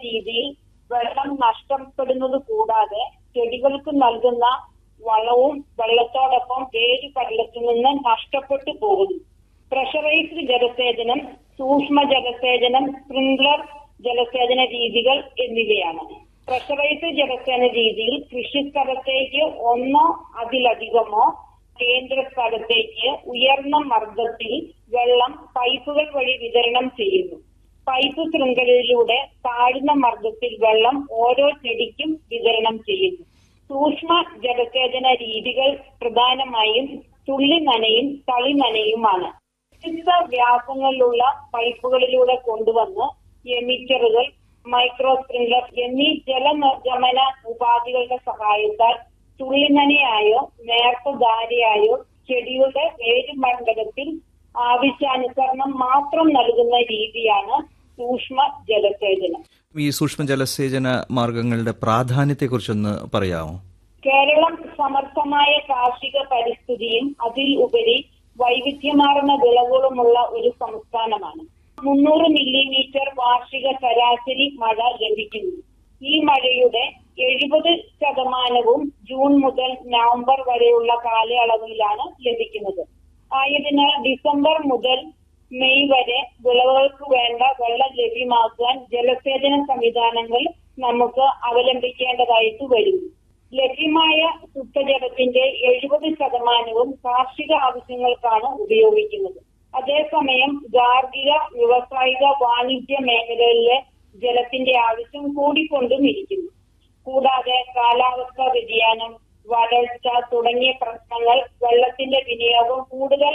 രീതിയിൽ വെള്ളം നഷ്ടപ്പെടുന്നത് കൂടാതെ ചെടികൾക്ക് നൽകുന്ന വളവും വെള്ളത്തോടൊപ്പം വേര് പടലത്തിൽ നിന്ന് നഷ്ടപ്പെട്ടു പോകുന്നു പ്രഷറൈസ്ഡ് ജലസേചനം സൂക്ഷ്മ ജലസേചനം സ്പ്രിംഗ്ലർ ജലസേചന രീതികൾ എന്നിവയാണ് പ്രഷറൈസ്ഡ് ജലസേചന രീതിയിൽ കൃഷിസ്ഥലത്തേക്ക് ഒന്നോ അതിലധികമോ കേന്ദ്ര സ്ഥലത്തേക്ക് ഉയർന്ന മർദ്ദത്തിൽ വെള്ളം പൈപ്പുകൾ വഴി വിതരണം ചെയ്യുന്നു പൈപ്പ് ശൃംഖലയിലൂടെ താഴ്ന്ന മർദ്ദത്തിൽ വെള്ളം ഓരോ ചെടിക്കും വിതരണം ചെയ്യുന്നു സൂക്ഷ്മ ജലസേചന രീതികൾ പ്രധാനമായും തുള്ളി നനയും തളി നനയുമാണ് വ്യത്യസ്ത വ്യാസങ്ങളിലുള്ള പൈപ്പുകളിലൂടെ കൊണ്ടുവന്ന് എമിറ്ററുകൾ മൈക്രോ സ്പ്രിംഗ്ലർ എന്നീ ജലനിർഗമന ഉപാധികളുടെ സഹായത്താൽ തുള്ളിനനയായോ നേർത്ത ധാരയായോ ചെടിയുടെ വേരുമണ്ഡലത്തിൽ ആവശ്യാനുസരണം മാത്രം നൽകുന്ന രീതിയാണ് സൂക്ഷ്മ ജലസേചനം ഈ സൂക്ഷ്മ ജലസേചന മാർഗങ്ങളുടെ പ്രാധാന്യത്തെക്കുറിച്ചൊന്ന് പറയാമോ കേരളം സമർത്ഥമായ കാർഷിക പരിസ്ഥിതിയും അതിൽ ഉപരി വൈവിധ്യമാർന്ന വിളവുകളുമുള്ള ഒരു സംസ്ഥാനമാണ് മുന്നൂറ് മില്ലിമീറ്റർ വാർഷിക ശരാശരി മഴ ലഭിക്കുന്നു ഈ മഴയുടെ എഴുപത് ശതമാനവും ജൂൺ മുതൽ നവംബർ വരെയുള്ള കാലയളവിലാണ് ലഭിക്കുന്നത് ആയതിനാൽ ഡിസംബർ മുതൽ മെയ് വരെ വിളവുകൾക്ക് വേണ്ട വെള്ളം ലഭ്യമാക്കാൻ ജലസേചന സംവിധാനങ്ങൾ നമുക്ക് അവലംബിക്കേണ്ടതായിട്ട് വരുന്നു ലഭ്യമായ ശുദ്ധജലത്തിന്റെ എഴുപത് ശതമാനവും കാർഷിക ആവശ്യങ്ങൾക്കാണ് ഉപയോഗിക്കുന്നത് അതേസമയം ഗാർഹിക വ്യവസായിക വാണിജ്യ മേഖലകളിലെ ജലത്തിന്റെ ആവശ്യം കൂടിക്കൊണ്ടും ഇരിക്കുന്നു കൂടാതെ കാലാവസ്ഥാ വ്യതിയാനം വരൾച്ച തുടങ്ങിയ പ്രശ്നങ്ങൾ വെള്ളത്തിന്റെ വിനിയോഗം കൂടുതൽ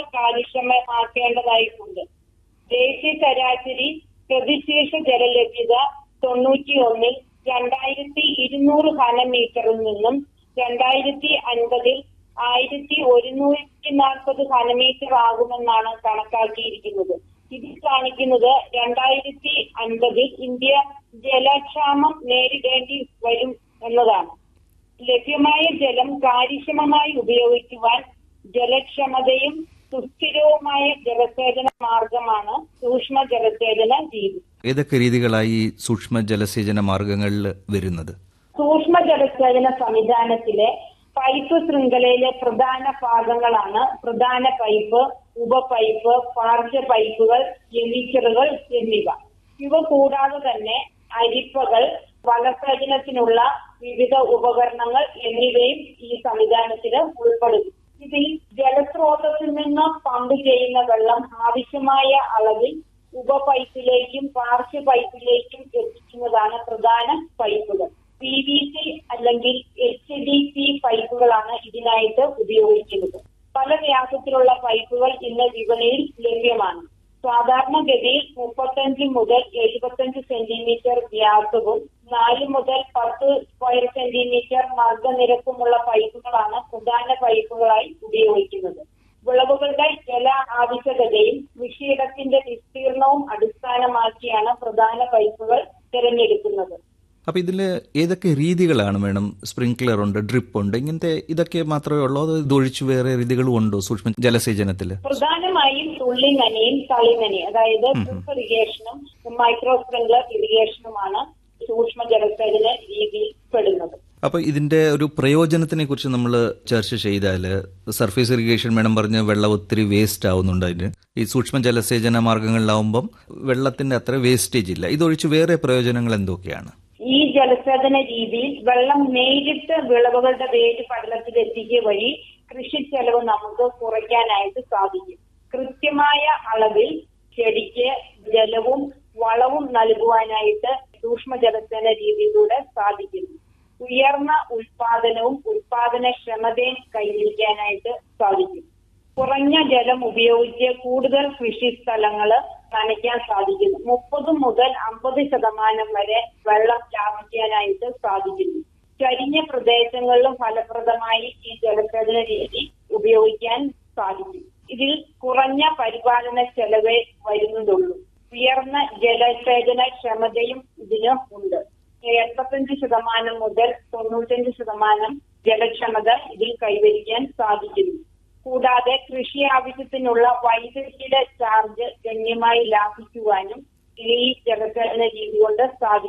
കാര്യക്ഷമമാക്കേണ്ടതായിട്ടുണ്ട് ദേശീയ ശരാശരി പ്രതിശീർഷ ജലലഭ്യത തൊണ്ണൂറ്റിയൊന്നിൽ രണ്ടായിരത്തി ഇരുന്നൂറ് ഘനമീറ്ററിൽ നിന്നും രണ്ടായിരത്തി അൻപതിൽ ആയിരത്തി ഒരുന്നൂറ്റി നാൽപ്പത് ഘനമീറ്റർ ആകുമെന്നാണ് കണക്കാക്കിയിരിക്കുന്നത് ഇതിൽ കാണിക്കുന്നത് രണ്ടായിരത്തി അൻപതിൽ ഇന്ത്യ ജലക്ഷാമം നേരിടേണ്ടി വരും എന്നതാണ് ലഭ്യമായ ജലം കാര്യക്ഷമമായി ഉപയോഗിക്കുവാൻ ജലക്ഷമതയും സുസ്ഥിരവുമായ ജലസേചന മാർഗമാണ് സൂക്ഷ്മ ജലസേചന രീതി ഏതൊക്കെ രീതികളായി ഈ സൂക്ഷ്മ ജലസേചന മാർഗങ്ങളിൽ വരുന്നത് സൂക്ഷ്മ ജലസേചന സംവിധാനത്തിലെ പൈപ്പ് ശൃംഖലയിലെ പ്രധാന ഭാഗങ്ങളാണ് പ്രധാന പൈപ്പ് ഉപപൈപ്പ് പാർശ്വ പൈപ്പുകൾ എമിറ്ററുകൾ എന്നിവ ഇവ കൂടാതെ തന്നെ അരിപ്പകൾ വനസേചനത്തിനുള്ള വിവിധ ഉപകരണങ്ങൾ എന്നിവയും ഈ സംവിധാനത്തിൽ ഉൾപ്പെടുന്നു ഇതിൽ ജലസ്രോതസ്സിൽ നിന്ന് പമ്പ് ചെയ്യുന്ന വെള്ളം ആവശ്യമായ അളവിൽ ഉപപൈപ്പിലേക്കും പാർശ്വ പൈപ്പിലേക്കും എത്തിക്കുന്നതാണ് പ്രധാന പൈപ്പുകൾ പി വി സി അല്ലെങ്കിൽ എച്ച് ഡി പി പൈപ്പുകളാണ് ഇതിനായിട്ട് ഉപയോഗിക്കുന്നത് പല വ്യാസത്തിലുള്ള പൈപ്പുകൾ ഇന്ന് വിപണിയിൽ ലഭ്യമാണ് സാധാരണഗതിയിൽ മുപ്പത്തഞ്ച് മുതൽ എഴുപത്തഞ്ച് സെന്റിമീറ്റർ വ്യാസവും നാല് മുതൽ പത്ത് സ്ക്വയർ സെന്റിമീറ്റർ മർദ്ദനിരക്കുമുള്ള പൈപ്പുകളാണ് പ്രധാന പൈപ്പുകളായി ഉപയോഗിക്കുന്നത് വിളവുകളുടെ ജല ആവശ്യകതയും കൃഷിയിടത്തിന്റെ വിസ്തീർണവും അടിസ്ഥാനമാക്കിയാണ് പ്രധാന പൈപ്പുകൾ തിരഞ്ഞെടുക്കുന്നത് അപ്പൊ ഇതില് ഏതൊക്കെ രീതികളാണ് വേണം സ്പ്രിംക്ലർ ഉണ്ട് ഡ്രിപ്പ് ഉണ്ട് ഇങ്ങനത്തെ ഇതൊക്കെ മാത്രമേ ഉള്ളൂ അതോ ഇതൊഴിച്ച് വേറെ രീതികളും ഉണ്ടോ സൂക്ഷ്മ ജലസേചനത്തില് പ്രധാനമായും തുള്ളി നനയും തളി നനയും അതായത് ഡ്രിപ്പ് ഇറിഗേഷനും മൈക്രോ സ്പ്രിംഗ്ലർ ഇറിഗേഷനുമാണ് സൂക്ഷ്മ ജലസേചന രീതിയിൽ പെടുന്നത് അപ്പൊ ഇതിന്റെ ഒരു പ്രയോജനത്തിനെ കുറിച്ച് നമ്മൾ ചർച്ച ചെയ്താല് സർഫേസ് ഇറിഗേഷൻ വേണം പറഞ്ഞ് വെള്ളം ഒത്തിരി വേസ്റ്റ് ആവുന്നുണ്ട് അതിന് ഈ സൂക്ഷ്മ ജലസേചന മാർഗങ്ങളിലാവുമ്പം വെള്ളത്തിന്റെ അത്ര വേസ്റ്റേജ് ഇല്ല ഇതൊഴിച്ച് വേറെ പ്രയോജനങ്ങൾ എന്തൊക്കെയാണ് ഈ ജലസേചന രീതിയിൽ വെള്ളം നേരിട്ട് വിളവുകളുടെ വേര് പടലത്തിൽ എത്തിക്കുക വഴി കൃഷി ചെലവ് നമുക്ക് കുറയ്ക്കാനായിട്ട് സാധിക്കും കൃത്യമായ അളവിൽ ചെടിക്ക് ജലവും വളവും നൽകുവാനായിട്ട് സൂക്ഷ്മ ജലസേന രീതിയിലൂടെ സാധിക്കുന്നു ഉയർന്ന ഉൽപാദനവും ഉൽപാദനക്ഷമതയും കൈവരിക്കാനായിട്ട് സാധിക്കും കുറഞ്ഞ ജലം ഉപയോഗിച്ച് കൂടുതൽ കൃഷി സ്ഥലങ്ങൾ നനയ്ക്കാൻ സാധിക്കുന്നു മുപ്പത് മുതൽ അമ്പത് ശതമാനം വരെ വെള്ളം ലാഭിക്കാനായിട്ട് സാധിക്കുന്നു ചരിഞ്ഞ പ്രദേശങ്ങളിലും ഫലപ്രദമായി ഈ ജലസേചന രീതി ഉപയോഗിക്കാൻ സാധിക്കും ഇതിൽ കുറഞ്ഞ പരിപാലന ചെലവേ വരുന്നതുള്ളൂ ഉയർന്ന ജലസേചന ക്ഷമതയും ഇതിന് ഉണ്ട് എൺപത്തഞ്ച് ശതമാനം മുതൽ തൊണ്ണൂറ്റഞ്ച് ശതമാനം ജലക്ഷമത ഇതിൽ കൈവരിക്കാൻ സാധിക്കുന്നു കൂടാതെ കൃഷി ആവശ്യത്തിനുള്ള വൈദ്യുതിയുടെ ചാർജ് ഗണ്യമായി ലാഭിക്കുവാനും ഈ ജലസേചന രീതി കൊണ്ട് സാധിക്കും